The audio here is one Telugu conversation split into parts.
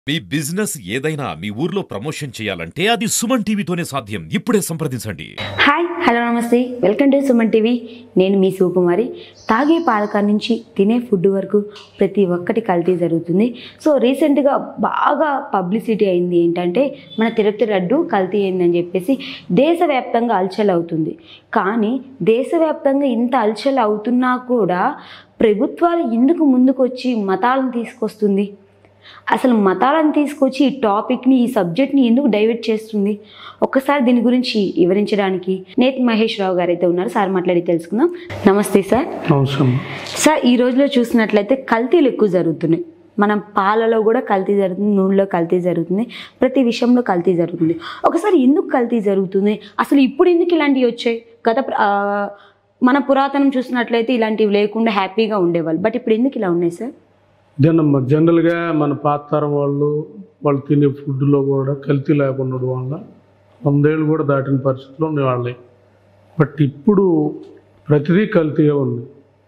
మీ బిజినెస్ ఏదైనా మీ ఊర్లో ప్రమోషన్ చేయాలంటే అది సుమన్ టీవీతోనే సాధ్యం ఇప్పుడే సంప్రదించండి హాయ్ హలో నమస్తే వెల్కమ్ టు సుమన్ టీవీ నేను మీ శివకుమారి తాగే పాలక నుంచి తినే ఫుడ్ వరకు ప్రతి ఒక్కటి కల్తీ జరుగుతుంది సో రీసెంట్గా బాగా పబ్లిసిటీ అయింది ఏంటంటే మన తిరుపతి లడ్డు కల్తీ అయిందని చెప్పేసి దేశవ్యాప్తంగా అల్చల్ అవుతుంది కానీ దేశవ్యాప్తంగా ఇంత అల్చల్ అవుతున్నా కూడా ప్రభుత్వాలు ఎందుకు ముందుకు వచ్చి మతాలను తీసుకొస్తుంది అసలు మతాలను తీసుకొచ్చి ఈ టాపిక్ని ఈ సబ్జెక్ట్ని ఎందుకు డైవర్ట్ చేస్తుంది ఒక్కసారి దీని గురించి వివరించడానికి నేత్ మహేష్ రావు గారు అయితే ఉన్నారు సార్ మాట్లాడి తెలుసుకుందాం నమస్తే సార్ అవసరం సార్ ఈ రోజులో చూసినట్లయితే కల్తీలు ఎక్కువ జరుగుతున్నాయి మనం పాలలో కూడా కల్తీ జరుగుతుంది నూనెలో కల్తీ జరుగుతుంది ప్రతి విషయంలో కల్తీ జరుగుతుంది ఒకసారి ఎందుకు కల్తీ జరుగుతుంది అసలు ఇప్పుడు ఎందుకు ఇలాంటివి వచ్చాయి గత ప్ర- ఆ, మన పురాతనం చూసినట్లయితే ఇలాంటివి లేకుండా హ్యాపీగా ఉండేవాళ్ళు బట్ ఇప్పుడు ఎందుకు ఇలా ఉన్నాయి సార్ జనమ్మ జనరల్గా మన పాత తరం వాళ్ళు వాళ్ళు తినే ఫుడ్లో కూడా కల్తీ లేకుండా ఉండడం వల్ల వందేళ్ళు కూడా దాటిన పరిస్థితుల్లో ఉండేవాళ్ళే బట్ ఇప్పుడు ప్రతిదీ కల్తీగా ఉంది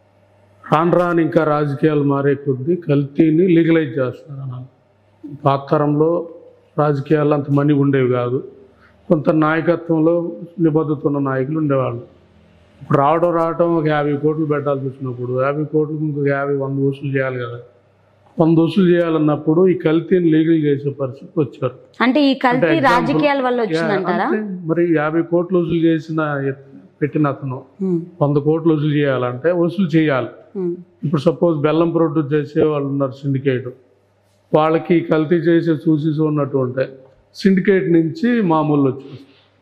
రాను రాను ఇంకా రాజకీయాలు మారే కొద్దీ కల్తీని లీగలైజ్ చేస్తున్నారు అన్నాను పాత తరంలో రాజకీయాలు అంత మనీ ఉండేవి కాదు కొంత నాయకత్వంలో నిబద్ధత ఉన్న నాయకులు ఉండేవాళ్ళు ఇప్పుడు రావడం రావడం ఒక యాభై కోట్లు పెట్టాల్సి వచ్చినప్పుడు యాభై కోట్లకు ఇంకొక యాభై వంద వసూలు చేయాలి కదా వంద వసూలు చేయాలన్నప్పుడు ఈ కల్తీని లీగల్ చేసే పరిస్థితికి వచ్చారు అంటే ఈ అంటే కల్తీ example- రాజకీయాల వల్ల వచ్చిందంటారా అంతే. మరి యాభై కోట్లు వసూలు చేసిన పెట్టిన అతను ఉమ్, వంద కోట్లు వసూలు చేయాలంటే వసూలు చేయాలి ఉమ్, ఇప్పుడు సపోజ్ బెల్లం ప్రొడ్యూస్ చేసే వాళ్ళు ఉన్నారు సిండికేట్ వాళ్ళకి కల్తీ చేసే చూసి ఉన్నట్టు ఉంటే సిండికేట్ నుంచి మామూలు వచ్చేస్తుంది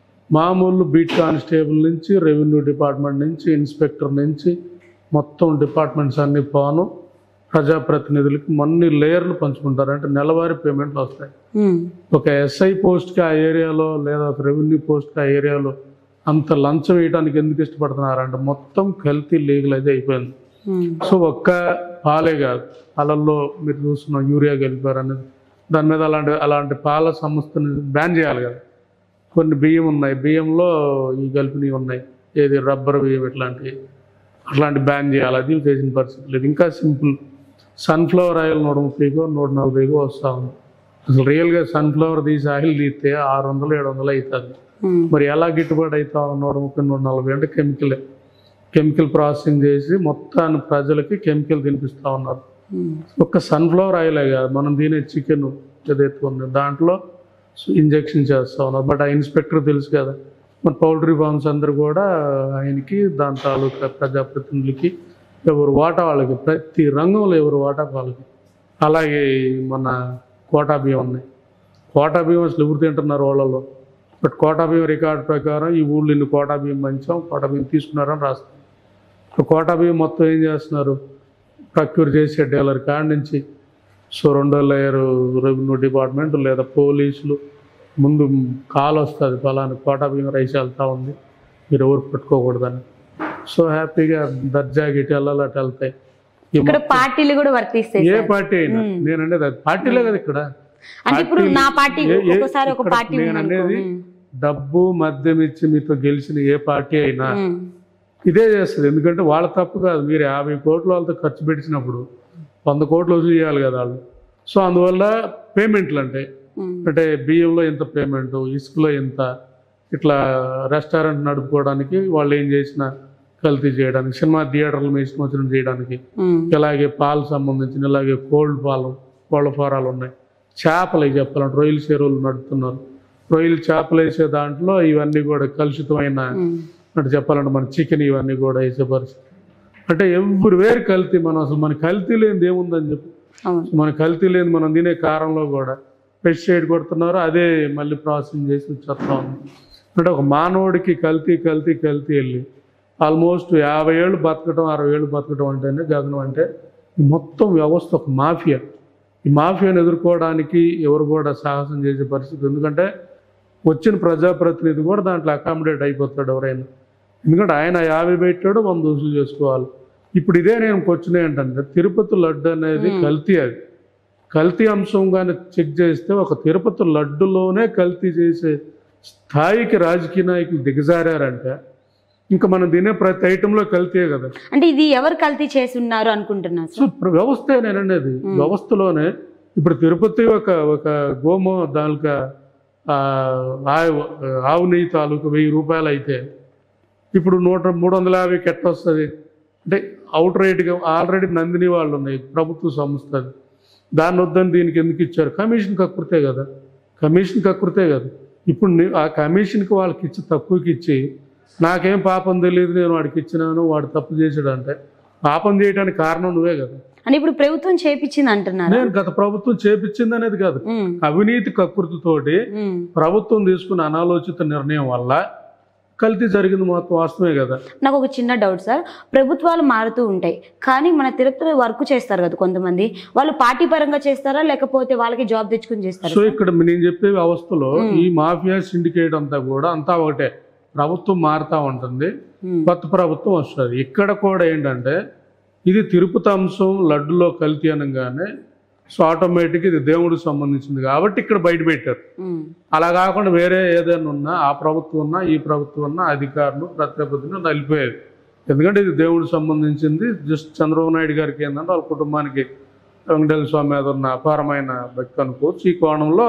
మామూలు బీట్ కానిస్టేబుల్ నుంచి రెవెన్యూ డిపార్ట్మెంట్ నుంచి ఇన్స్పెక్టర్ నుంచి మొత్తం డిపార్ట్మెంట్స్ అన్ని పోను ప్రజాప్రతినిధులకి మొన్ని లేయర్లు పంచుకుంటారు అంటే నెలవారీ పేమెంట్లు వస్తాయి ఉమ్, ఒక ఎస్ఐ పోస్ట్కి ఆ ఏరియాలో లేదా ఒక రెవెన్యూ పోస్ట్కి ఆ ఏరియాలో అంత లంచం వేయడానికి ఎందుకు ఇష్టపడుతున్నారంటే మొత్తం కల్తీ లీగలైజ్ అయిపోయింది ఉమ్, సో ఒక్క పాలే కాదు పాలల్లో మీరు చూస్తున్న యూరియా కలిపారు అనేది దాని మీద అలాంటి అలాంటి పాల సంస్థని బ్యాన్ చేయాలి కదా కొన్ని బియ్యం ఉన్నాయి బియ్యంలో ఈ కలిపినవి ఉన్నాయి ఏది రబ్బర్ బియ్యం ఇట్లాంటివి అట్లాంటి బ్యాన్ చేయాలి అది చేసిన పరిస్థితి లేదు ఇంకా సింపుల్ సన్ఫ్లవర్ ఆయిల్ నూట ముప్పైకో నూట నలభైకో వస్తూ ఉంది అసలు రియల్గా సన్ఫ్లవర్ తీసి ఆయిల్ తీస్తే ఆరు వందలు ఏడు వందలు అవుతుంది ఉమ్, మరి ఎలా గిట్టుబాటు అవుతా నూట ముప్పై నూట నలభై అంటే కెమికలే కెమికల్ ప్రాసెసింగ్ చేసి మొత్తాన్ని ప్రజలకి కెమికల్ తినిపిస్తూ ఉన్నారు ఉమ్, ఒక్క సన్ఫ్లవర్ ఆయిలే కాదు మనం తినే చికెన్ ఏదైతే ఉంది దాంట్లో ఇంజెక్షన్ చేస్తూ ఉన్నారు బట్ ఆ ఇన్స్పెక్టర్ తెలుసు కదా మన పౌల్ట్రీ ఫార్మ్స్ అందరూ కూడా ఆయనకి దాని తాలూకా ప్రజాప్రతినిధులకి ఎవరు వాటా వాళ్ళకి ప్రతి రంగంలో ఎవరు వాటా వాళ్ళకి అలాగే మన కోటా బియ్యం ఉన్నాయి కోటా బియ్యం అసలు ఎవరు తింటున్నారు వాళ్ళలో బట్ కోటా బియ్యం రికార్డు ప్రకారం ఈ ఊళ్ళో ఇన్ని కోటా బియ్యం పంచాం కోటా బియ్యం తీసుకున్నారని రాస్తారు ఇప్పుడు కోటా బియ్యం మొత్తం ఏం చేస్తున్నారు ప్రక్యూర్ చేసే డీలర్ కాడ నుంచి సో రెండో లేయర్ రెవెన్యూ డిపార్ట్మెంట్ లేదా పోలీసులు ముందు కాల్ వస్తుంది ఫలానా కోటా బియ్యం రైస్ వెళ్తా ఉంది మీరు ఎవరు పెట్టుకోకూడదని సో హ్యాపీగా దర్జాకి ఇటు వెళ్ళాలి అటు వెళ్తాయి ఈ ఇక్కడ పార్టీలు కూడా వర్తిస్తాయి ఏ సార్. పార్టీ అయినా మ్మ్. నేను అనేది అది పార్టీలే కదా ఇక్కడ అంటే ఇప్పుడు పార్టీలు- నా పార్టీ ఏ- ఏ- ఒకసారి ఒక ఇక్కడ పార్టీ నేను ఉందనుకో. అనేది ఉమ్, డబ్బు మద్యం ఇచ్చి మీతో గెలిచిన ఏ పార్టీ అయినా ఉమ్, ఇదే చేస్తుంది ఎందుకంటే వాళ్ళ తప్పు కాదు మీరు యాభై కోట్లు వాళ్ళతో ఖర్చు పెట్టినప్పుడు వంద కోట్లు వసూలు చేయాలి కదా వాళ్ళు సో అందువల్ల పేమెంట్లు అంటే ఉమ్, అంటే బియ్యంలో ఎంత పేమెంట్ ఇసుకలో ఎంత ఇట్లా రెస్టారెంట్ నడుపుకోవడానికి వాళ్ళు ఏం చేసిన కల్తీ చేయడానికి సినిమా థియేటర్లు మీ ఇష్టం వచ్చిన చేయడానికి ఉమ్, ఇలాగే పాలు సంబంధించిన ఇలాగే కోల్డ్ పాలు కోళ్ళ ఫారాలు ఉన్నాయి చేపలు అవి చెప్పాలంటే రొయ్యల చెరువులు నడుపుతున్నారు రొయ్యలు చేపలు వేసే దాంట్లో ఇవన్నీ కూడా కలుషితమైన ఉమ్, అంటే చెప్పాలంటే మన చికెన్ ఇవన్నీ కూడా వేసే పరిస్థితి అంటే ఎవరు వేరు కల్తీ మనం అసలు మన కల్తీ లేనిది ఏముందని చెప్పి అవును మన కల్తీ లేని మనం తినే కారంలో కూడా పెస్టిసైడ్ కొడుతున్నారు అదే మళ్ళీ ప్రాసెసింగ్ చేసి వచ్చేస్తా ఉంది అంటే ఒక మానవుడికి కల్తీ కల్తీ కల్తీ వెళ్ళి ఆల్మోస్ట్ యాభై ఏళ్ళు బతకడం అరవై ఏళ్ళు బతకడం అంటేనే గగనం అంటే ఈ మొత్తం వ్యవస్థ ఒక మాఫియా ఈ మాఫియాను ఎదుర్కోవడానికి ఎవరు కూడా సాహసం చేసే పరిస్థితి ఎందుకంటే వచ్చిన ప్రజాప్రతినిధి కూడా దాంట్లో అకామిడేట్ అయిపోతాడు ఎవరైనా ఎందుకంటే ఆయన యాభై పెట్టాడు వంద వసూలు చేసుకోవాలి ఇప్పుడు ఇదే నేను క్వశ్చన్ ఏంటంటే తిరుపతి లడ్డు అనేది Hmm. కల్తీ అది కల్తీ అంశం కానీ చెక్ చేస్తే ఒక తిరుపతి లడ్డులోనే కల్తీ చేసే స్థాయికి రాజకీయ నాయకులు దిగజారంటే ఇంకా మనం తినే ప్రతి ఐటెంలో కల్తీయే కదా అంటే ఇది ఎవరు కల్తీ చేసి ఉన్నారు అనుకుంటున్నారు సో సార్ వ్యవస్థ నేను అనేది Hmm. వ్యవస్థలోనే ఇప్పుడు తిరుపతి ఒక ఒక గోమో దానికి ఆ, ఆవు ఆవు నెయ్యి తాలూకు వెయ్యి రూపాయలు అయితే ఇప్పుడు నూట మూడు వందల యాభైకి ఎట్ట వస్తుంది అంటే అవుట్ రేట్గా ఆల్రెడీ నందిని వాళ్ళు ఉన్నాయి ప్రభుత్వ సంస్థ అది దాన్ని వద్దని దీనికి ఎందుకు ఇచ్చారు కమిషన్ కక్కుర్తే కదా కమిషన్ కక్కుర్తే కదా ఇప్పుడు నీ- ఆ కమిషన్కి వాళ్ళకి ఇచ్చి తక్కువకి ఇచ్చి నాకేం పాపం తెలియదు నేను వాడికి ఇచ్చినాను వాడు తప్పు చేసాడు అంటే పాపం చేయడానికి కారణం నువ్వే కదా అని ఇప్పుడు ప్రభుత్వం చేపించింది అంటున్నారు నేను గత ప్రభుత్వం చేపించింది అనేది కాదు అవినీతి కక్కుర్తితోటి ప్రభుత్వం తీసుకున్న అనాలోచిత నిర్ణయం వల్ల కల్తీ జరిగింది మొత్తం వాస్తవమే కదా నాకు ఒక చిన్న డౌట్ సార్ ప్రభుత్వాలు మారుతూ ఉంటాయి కానీ మన తిరుపతిలో వర్క్ చేస్తారు కదా కొంతమంది వాళ్ళు పార్టీ పరంగా చేస్తారా లేకపోతే వాళ్ళకి జాబ్ తెచ్చుకుని చేస్తారా సో ఇక్కడ నేను చెప్పే వ్యవస్థలో ఈ మాఫియా సిండికేట్ అంతా కూడా అంతా ఒకటే ప్రభుత్వం మారుతా ఉంటుంది మ్మ్. కొత్త ప్రభుత్వం వస్తుంది ఇక్కడ కూడా ఏంటంటే ఇది తిరుపతి అంశం లడ్డులో కల్తీ అనగానే సో ఆటోమేటిక్ ఇది దేవుడికి సంబంధించింది కాబట్టి ఇక్కడ బయట పెట్టారు మ్మ్. అలా కాకుండా వేరే ఏదైనా ఉన్నా ఆ ప్రభుత్వం ఉన్నా ఈ ప్రభుత్వం ఉన్నా అధికారులు ప్రత్యేకతను నలిపేది ఎందుకంటే ఇది దేవుడికి సంబంధించింది జస్ట్ చంద్రబాబు నాయుడు గారికి ఏంటంటే వాళ్ళ కుటుంబానికి వెంకటేశ్వర స్వామి మీద ఉన్న అపారమైన భక్తి అనుకోవచ్చు ఈ కోణంలో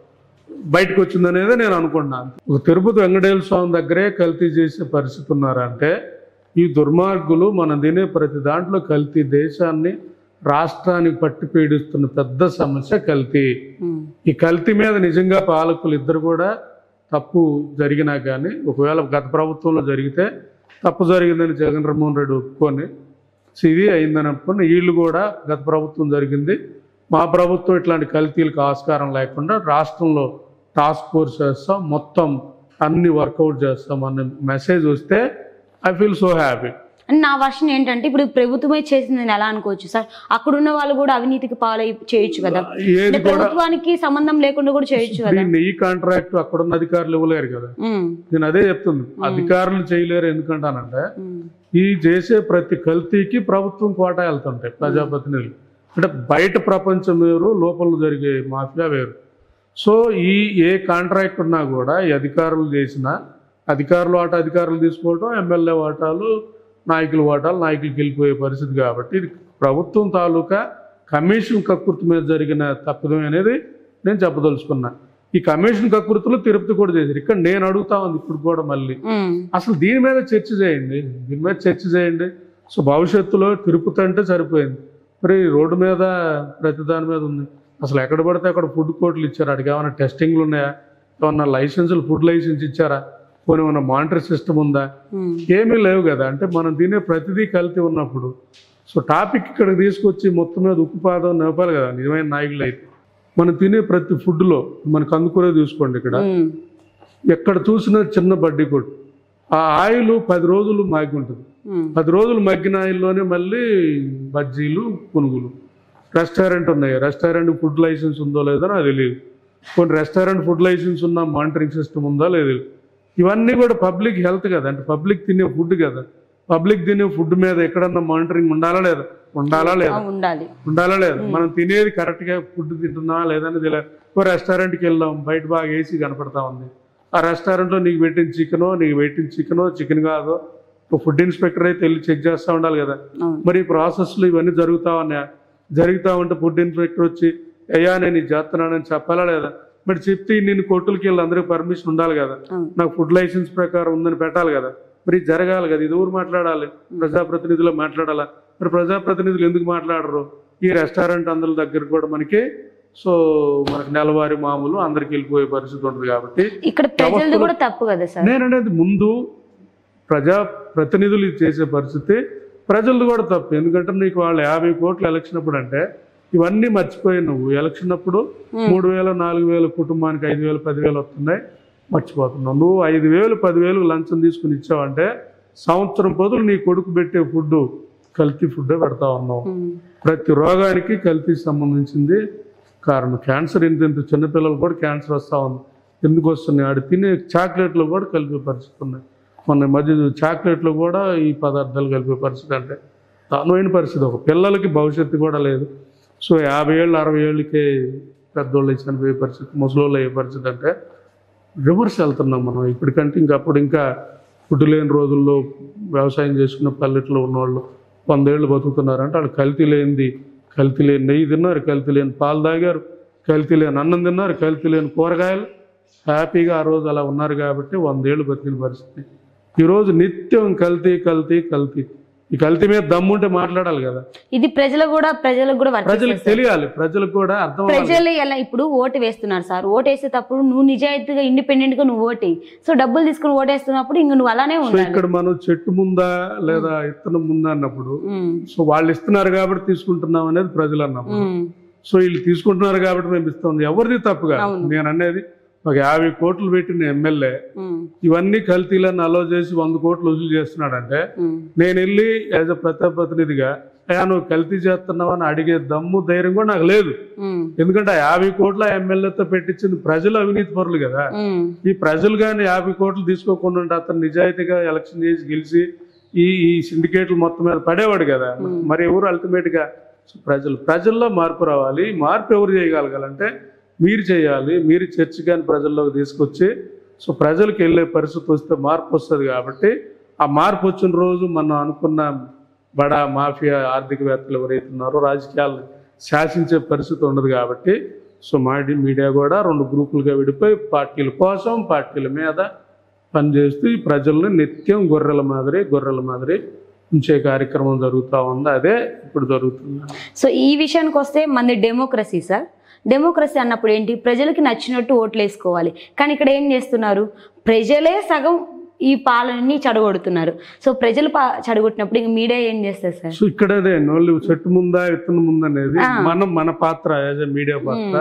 బయటకు వచ్చిందనేది నేను అనుకున్నాను ఒక తిరుపతి వెంకటేశ్వర స్వామి దగ్గరే కల్తీ చేసే పరిస్థితి ఉన్నారంటే ఈ దుర్మార్గులు మనం తినే ప్రతి దాంట్లో కల్తీ దేశాన్ని రాష్ట్రానికి పట్టి పీడిస్తున్న పెద్ద సమస్య కల్తీ మ్మ్. ఈ కల్తీ మీద నిజంగా పాలకులు ఇద్దరు కూడా తప్పు జరిగినా కానీ ఒకవేళ గత ప్రభుత్వంలో జరిగితే తప్పు జరిగిందని జగన్మోహన్ రెడ్డి ఒప్పుకొని సో ఇది అయిందని ఒప్పుకొని వీళ్ళు కూడా గత ప్రభుత్వం జరిగింది మా ప్రభుత్వం ఇట్లాంటి కల్తీలకు ఆస్కారం లేకుండా రాష్ట్రంలో టాస్క్ ఫోర్స్ చేస్తాం మొత్తం అన్ని వర్కౌట్ చేస్తాం అనే మెసేజ్ వస్తే I feel so happy and నా వర్షన్ ఏంటంటే ఇప్పుడు ప్రభుత్వమే చేసింది నేను ఎలా అనుకోవచ్చు సార్ అక్కడ ఉన్న వాళ్ళు కూడా అవినీతికి పాలై చేయొచ్చు కదా ఏది అంటే కూడా ప్రభుత్వానికి సంబంధం లేకుండా కూడా చేయొచ్చు కదా దీన్ని ఈ కాంట్రాక్ట్ అక్కడున్న అధికారులు ఇవ్వలేరు కదా మ్మ్. నేను అదే చెప్తుంది అధికారులు చేయలేరు ఎందుకంటానంటే మ్మ్. ఈ చేసే ప్రతి కల్తీకి ప్రభుత్వం కోటా వెళ్తుంటాయి ప్రజాప్రతినిధులు అంటే బయట ప్రపంచం వేరు లోపల జరిగే మాఫియా వేరు సో ఈ ఏ కాంట్రాక్ట్ ఉన్నా కూడా ఈ అధికారులు చేసిన అధికారులు వాటా అధికారులు తీసుకోవడం ఎమ్మెల్యే వాటాలు నాయకుల వాటాలు నాయకులకి వెళ్ళిపోయే పరిస్థితి కాబట్టి ఇది ప్రభుత్వం తాలూకా కమిషన్ కకృతి మీద జరిగిన తప్పిదం అనేది నేను చెప్పదలుచుకున్నా ఈ కమిషన్ కకృతులు తిరుపతి కూడా చేశారు ఇక్కడ నేను అడుగుతా ఉంది ఇప్పుడు కూడా మళ్ళీ మ్మ్. అసలు దీని మీద చర్చ చేయండి దీని మీద చర్చ చేయండి సో భవిష్యత్తులో తిరుపతి అంటే సరిపోయింది మరి రోడ్డు మీద ప్రతి దాని మీద ఉంది అసలు ఎక్కడ పడితే అక్కడ ఫుడ్ కోర్టులు ఇచ్చారా అడిగి ఏమైనా టెస్టింగ్లు ఉన్నాయా ఏమన్నా లైసెన్సులు ఫుడ్ లైసెన్స్ ఇచ్చారా పోనీ ఏమన్నా మానిటర్ సిస్టమ్ ఉందా మ్మ్. ఏమీ లేవు కదా అంటే మనం తినే ప్రతిదీ కల్తీ ఉన్నప్పుడు సో టాపిక్ ఇక్కడికి తీసుకొచ్చి మొత్తం మీద ఉక్కుపాదం నింపాలి కదా నిజమైన నాయకులు అయితే మనం తినే ప్రతి ఫుడ్లో మనకు అందుకునే తీసుకోండి ఇక్కడ మ్మ్. ఎక్కడ చూసినా చిన్న బడ్డీ కొట్టు ఆ ఆయిల్ పది రోజులు మాగి ఉంటుంది మ్మ్. పది రోజులు మగ్గిన ఆయిల్లోనే మళ్ళీ బజ్జీలు పునుగులు రెస్టారెంట్ ఉన్నాయి రెస్టారెంట్ ఫుడ్ లైసెన్స్ ఉందో లేదో నాకు తెలియదు కొన్ని రెస్టారెంట్ ఫుడ్ లైసెన్స్ ఉన్న మానిటరింగ్ సిస్టమ్ ఉందా లేదు ఇవన్నీ కూడా పబ్లిక్ హెల్త్ కదా అంటే పబ్లిక్ తినే ఫుడ్ కదా పబ్లిక్ తినే ఫుడ్ మీద ఎక్కడన్నా మానిటరింగ్ ఉండాలా లేదా ఉండాలా లేదా ఆ, ఉండాలి ఉండాలా లేదా మనం తినేది కరెక్ట్గా ఫుడ్ తింటున్నా లేదని తెలియదు ఓ రెస్టారెంట్కి వెళ్దాం బయట బాగా ఏసీ కనపడతా ఉంది ఆ రెస్టారెంట్లో నీకు పెట్టిన చికెనో నీకు పెట్టిన చికెనో చికెన్ కాదో ఒక ఫుడ్ ఇన్స్పెక్టర్ అయితే వెళ్ళి చెక్ చేస్తూ ఉండాలి కదా అవును మరి ఈ ప్రాసెస్లు ఇవన్నీ జరుగుతా ఉన్నాయా జరుగుతా ఉంటే ఫుడ్ ఇన్స్పెక్టర్ వచ్చి అయ్యా నేను ఇది చేస్తున్నానని చెప్పాలా లేదా మరి చెప్తే నేను కోర్టులకి వెళ్ళి అందరికీ పర్మిషన్ ఉండాలి కదా అవును నాకు ఫుడ్ లైసెన్స్ ప్రకారం ఉందని పెట్టాలి కదా మరి ఇది జరగాలి కదా ఇది ఊరు మాట్లాడాలి ప్రజాప్రతినిధులు మాట్లాడాలా మరి ప్రజాప్రతినిధులు ఎందుకు మాట్లాడరు ఈ రెస్టారెంట్ అందరి దగ్గర కూడా మనకి సో మనకి నెలవారీ మామూలు అందరికి వెళ్ళిపోయే పరిస్థితి ఉంటుంది కాబట్టి ఇక్కడ ప్రజలది కూడా తప్పు కదా సార్ నేననేది ముందు ప్రజా ప్రతినిధులు ఇది చేసే పరిస్థితి ప్రజలది కూడా తప్పు ఎందుకంటే నీకు వాళ్ళు యాభై కోట్లు ఎలక్షన్ అప్పుడు అంటే ఇవన్నీ మర్చిపోయి నువ్వు ఎలక్షన్ అప్పుడు మూడు వేలు నాలుగు వేలు కుటుంబానికి ఐదు వేలు పదివేలు వస్తున్నాయి మర్చిపోతున్నావు నువ్వు ఐదు వేలు పదివేలు లంచం తీసుకుని ఇచ్చావంటే సంవత్సరం పొదులు నీ కొడుకు పెట్టే ఫుడ్ కల్తీ ఫుడ్డే పెడతా ఉన్నావు మ్మ్. ప్రతి రోగానికి కల్తీ సంబంధించింది కారణం క్యాన్సర్ ఇంత ఇంత చిన్నపిల్లలు కూడా క్యాన్సర్ వస్తూ ఉంది ఎందుకు వస్తున్నాయి ఆడు తినే చాక్లెట్లు కూడా కలిపే పరిస్థితి ఉన్నాయి మొన్న ఈ మధ్య చాక్లెట్లు కూడా ఈ పదార్థాలు కలిపే పరిస్థితి అంటే దారుణమైన పరిస్థితి ఒక పిల్లలకి భవిష్యత్తు కూడా లేదు సో యాభై ఏళ్ళు అరవై ఏళ్ళకే పెద్దోళ్ళు చనిపోయే పరిస్థితి ముసలోళ్ళు అయ్యే పరిస్థితి అంటే రివర్స్ వెళ్తున్నాం మనం ఇప్పటికంటే ఇంకా అప్పుడు ఇంకా ఫుడ్ లేని రోజుల్లో వ్యవసాయం చేసుకున్న పల్లెట్లో ఉన్నవాళ్ళు వందేళ్ళు బతుకుతున్నారంటే వాళ్ళు కల్తీ లేనిది కల్తీ లేని నెయ్యి తిన్నారు కల్తీ లేని పాలు తాగారు కల్తీ లేని అన్నం తిన్నారు కల్తీ లేని కూరగాయలు హ్యాపీగా ఆ రోజు అలా ఉన్నారు కాబట్టి వందేళ్ళు బతికిన పరిస్థితి ఈరోజు నిత్యం కల్తీ కల్తీ కల్తీ ఈ కల్తీ మీద దమ్ముంటే మాట్లాడాలి కదా ఇది ప్రజలకు కూడా ప్రజలకు కూడా వర్క్ ప్రజలకు తెలియాలి ప్రజలకు కూడా అర్థం అవ్వాలి. ప్రజలు ఎలా ఇప్పుడు ఓటు వేస్తున్నారు సార్ ఓటు వేసేటప్పుడు నువ్వు నిజాయితీగా ఇండిపెండెంట్ గా నువ్వు ఓటే సో డబ్బులు తీసుకుని ఓటు వేస్తున్నప్పుడు ఇంక నువ్వు అలానే సో ఉండాలి ఇక్కడ మనం చెట్టు ముందా లేదా ఇత్తనం ముందా అన్నప్పుడు ఉమ్, సో వాళ్ళు ఇస్తున్నారు కాబట్టి తీసుకుంటున్నాం అనేది ప్రజలు అన్నప్పుడు ఉమ్, సో వీళ్ళు తీసుకుంటున్నారు కాబట్టి మేము ఇస్తాం ఎవరిది తప్పుగా అవును. నేను అనేది ఒక యాభై కోట్లు పెట్టిన ఎమ్మెల్యే ఉమ్, ఇవన్నీ కల్తీలను అలో చేసి వంద కోట్లు వసూలు చేస్తున్నాడంటే ఉమ్, నేను వెళ్ళి యాజ్ అ ప్రతినిధిగా అయ్యా నువ్వు కల్తీ చేస్తున్నావు అని అడిగే దమ్ము ధైర్యం కూడా నాకు లేదు ఉమ్, ఎందుకంటే ఆ యాభై కోట్ల ఎమ్మెల్యేతో పెట్టించింది ప్రజలు అవినీతి పరులు కదా ఉమ్, ఈ ప్రజలు కానీ యాభై కోట్లు తీసుకోకుండా ఉంటే అతను నిజాయితీగా ఎలక్షన్ చేసి గెలిచి ఈ ఈ సిండికేట్లు మొత్తం మీద పడేవాడు కదా మరి ఎవరు అల్టిమేట్ గా ప్రజలు ప్రజల్లో మార్పు రావాలి ఈ మార్పు ఎవరు చేయగలగాలంటే మీరు చేయాలి మీరు చర్చ కానీ ప్రజల్లోకి తీసుకొచ్చి సో ప్రజలకు వెళ్ళే పరిస్థితి వస్తే మార్పు వస్తుంది కాబట్టి ఆ మార్పు వచ్చిన రోజు మనం అనుకున్న బడా మాఫియా ఆర్థికవేత్తలు ఎవరైతే ఉన్నారో రాజకీయాలు శాసించే పరిస్థితి ఉండదు కాబట్టి సో మాడి మీడియా కూడా రెండు గ్రూపులుగా విడిపోయి పార్టీల కోసం పార్టీల మీద పనిచేస్తూ ఈ ప్రజల్ని నిత్యం గొర్రెల మాదిరి గొర్రెల మాదిరి ఉంచే కార్యక్రమం జరుగుతూ ఉంది అదే ఇప్పుడు జరుగుతుంది సో ఈ విషయానికి వస్తే మనది డెమోక్రసీ సార్ డెమోక్రసీ అన్నప్పుడు ఏంటి ప్రజలకి నచ్చినట్టు ఓట్లు వేసుకోవాలి కానీ ఇక్కడ ఏం చేస్తున్నారు ప్రజలే సగం ఈ పాలనని చెడగొడుతున్నారు సో ప్రజలు పా చెడగొట్టినప్పుడు ఇంక మీడియా ఏం చేస్తారు సార్ సో ఇక్కడ అదే వాళ్ళు చెట్టు ముందా విత్తనం ముందా అనేది ఆ. మనం మన పాత్ర యాజ్ ఎ మీడియా పాత్ర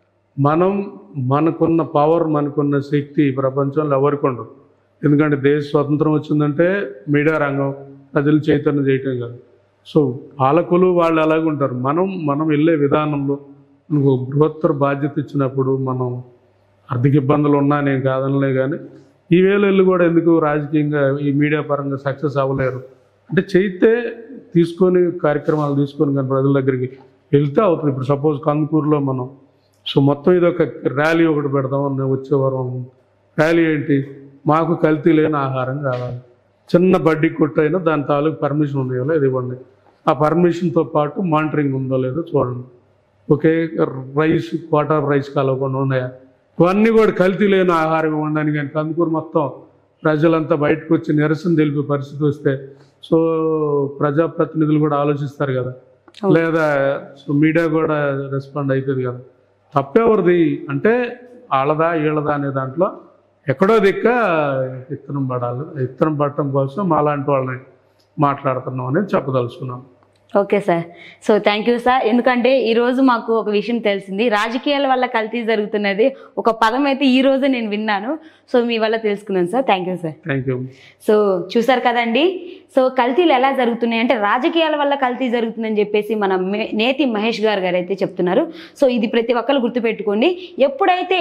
మనం మనకున్న పవర్ మనకున్న శక్తి ఈ ప్రపంచంలో ఎవరికి ఉండదు ఎందుకంటే దేశ స్వతంత్రం వచ్చిందంటే మీడియా రంగం ప్రజలు చైతన్యం చేయటం కాదు సో పాలకులు వాళ్ళు అలాగే ఉంటారు మనం మనం వెళ్ళే విధానంలో మనకు ఒక బృహత్తర బాధ్యత ఇచ్చినప్పుడు మనం ఆర్థిక ఇబ్బందులు ఉన్నా నేను కాదనలే కానీ ఈ వేళ వెళ్ళి కూడా ఎందుకు రాజకీయంగా ఈ మీడియా పరంగా సక్సెస్ అవ్వలేరు అంటే చేయితే తీసుకొని కార్యక్రమాలు తీసుకొని కానీ ప్రజల దగ్గరికి వెళ్తే అవుతుంది ఇప్పుడు సపోజ్ కందుకూరులో మనం సో మొత్తం ఇది ఒక ర్యాలీ ఒకటి పెడదామని వచ్చే వారం ర్యాలీ ఏంటి మాకు కల్తీ లేని ఆహారం కావాలి చిన్న బడ్డీ కొట్టు అయినా దాని తాలూకు పర్మిషన్ ఉందో లేదో ఇవ్వండి ఆ పర్మిషన్తో పాటు మానిటరింగ్ ఉందో లేదో చూడండి ఒకే రైస్ క్వార్టర్ రైస్ కలవకుండా ఉన్నాయా ఇవన్నీ కూడా కల్తీ లేని ఆహారం ఇవ్వండి కానీ కందుకూరు మొత్తం ప్రజలంతా బయటకు వచ్చి నిరసన తెలిపే పరిస్థితి వస్తే సో ప్రజాప్రతినిధులు కూడా ఆలోచిస్తారు కదా అవును. లేదా సో మీడియా కూడా రెస్పాండ్ అవుతుంది కదా తప్పెవరిది అంటే వాళ్ళదా వీళ్ళదా అనే దాంట్లో ఎక్కడో దిక్క ఇత్తనం పడాలి ఇత్తనం పడటం కోసం మాలాంటి వాళ్ళని మాట్లాడుతున్నాం అనేది చెప్పదలుచుకున్నాం okay sir so thank you sir ఎందుకంటే ఈరోజు మాకు ఒక విషయం తెలిసింది రాజకీయాల వల్ల కల్తీ జరుగుతున్నది ఒక పదం అయితే ఈ రోజే నేను విన్నాను సో మీ వల్ల తెలుసుకున్నాను sir thank you sir thank you so చూసారు కదండి సో కల్తీలు ఎలా జరుగుతున్నాయి అంటే రాజకీయాల వల్ల కల్తీ జరుగుతుందని చెప్పేసి మన మే- నేతి మహేష్ గారు గారు అయితే చెప్తున్నారు సో ఇది ప్రతి ఒక్కరు గుర్తుపెట్టుకోండి ఎప్పుడైతే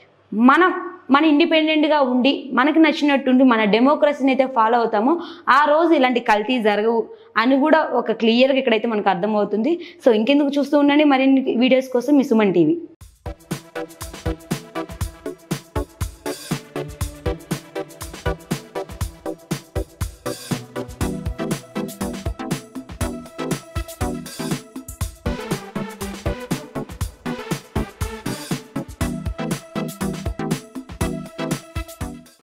మనం మన ఇండిపెండెంట్గా ఉండి మనకి నచ్చినట్టుండి మన డెమోక్రసీని అయితే ఫాలో అవుతామో ఆ రోజు ఇలాంటి కల్తీ జరగవు అని కూడా ఒక క్లియర్గా ఇక్కడైతే మనకు అర్థమవుతుంది సో ఇంకెందుకు చూస్తూ ఉండండి మరిన్ని వీడియోస్ కోసం మీ సుమన్ టీవీ